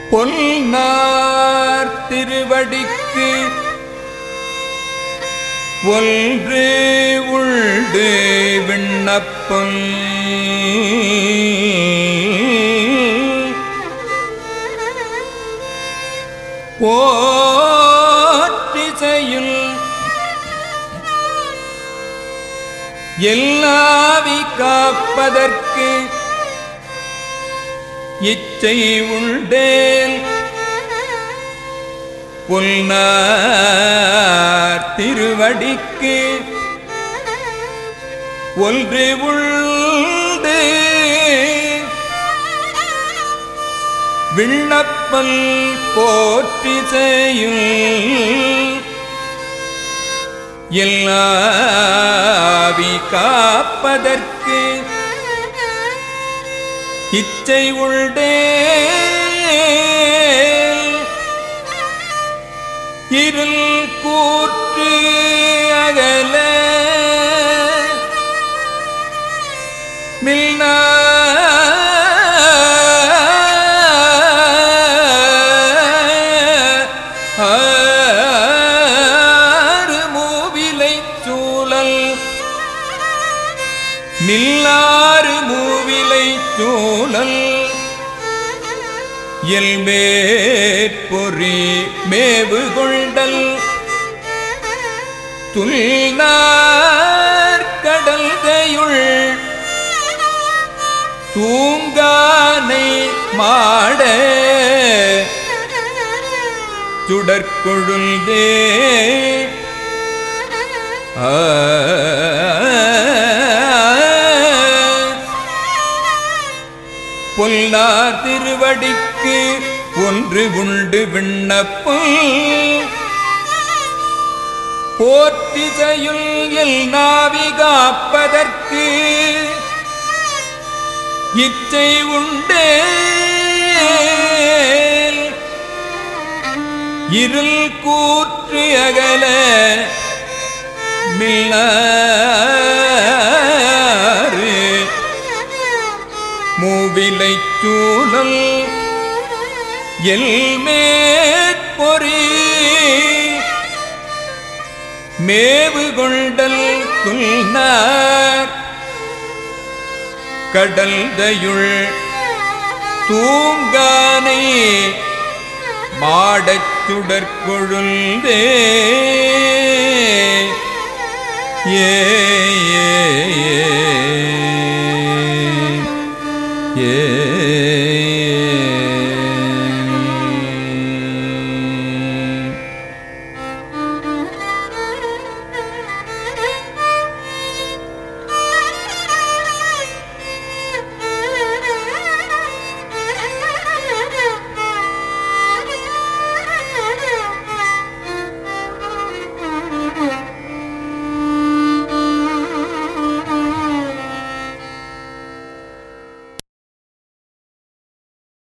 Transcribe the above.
பொன்னார் திருவடிக்கு ஒன்று உண்டு விண்ணப்பம் போற்றிசையில் எல்லாவி காப்பதற்கு இச்சை உண்டேன் பொன்னார் திருவடிக்கு ஒன்று உண்டு விண்ணப்பல் போற்றி செய்யும் எல்லாவி காப்பதற்கு இச்சை உண்டே இருள் கூற்று அகல மில்னா ஆறு மூவிலை சூழல் நில்லாறு மூவிலை சூழல் எல்மேற்பொறி மேவு கொண்டல் துள்ளார் கடல்கையுள் தூங்கானை மாட சுடற்கொழுந்தே ஆ பொல்லார் திருவடிக்கு ஒன்று உண்டு விண்ணப்பம் போற்றிசையுள் எல் நாவி காப்பதற்கு இச்சை உண்டே இருள் கூற்று அகல மில்லாறு மூவிலை சூழல் எல்மேற்பொறி மேவு கொண்டல் துல்னார் கடல்தையுள் தூங்கானை மாடச் சுடற்கொழுந்தே ஏ ஏ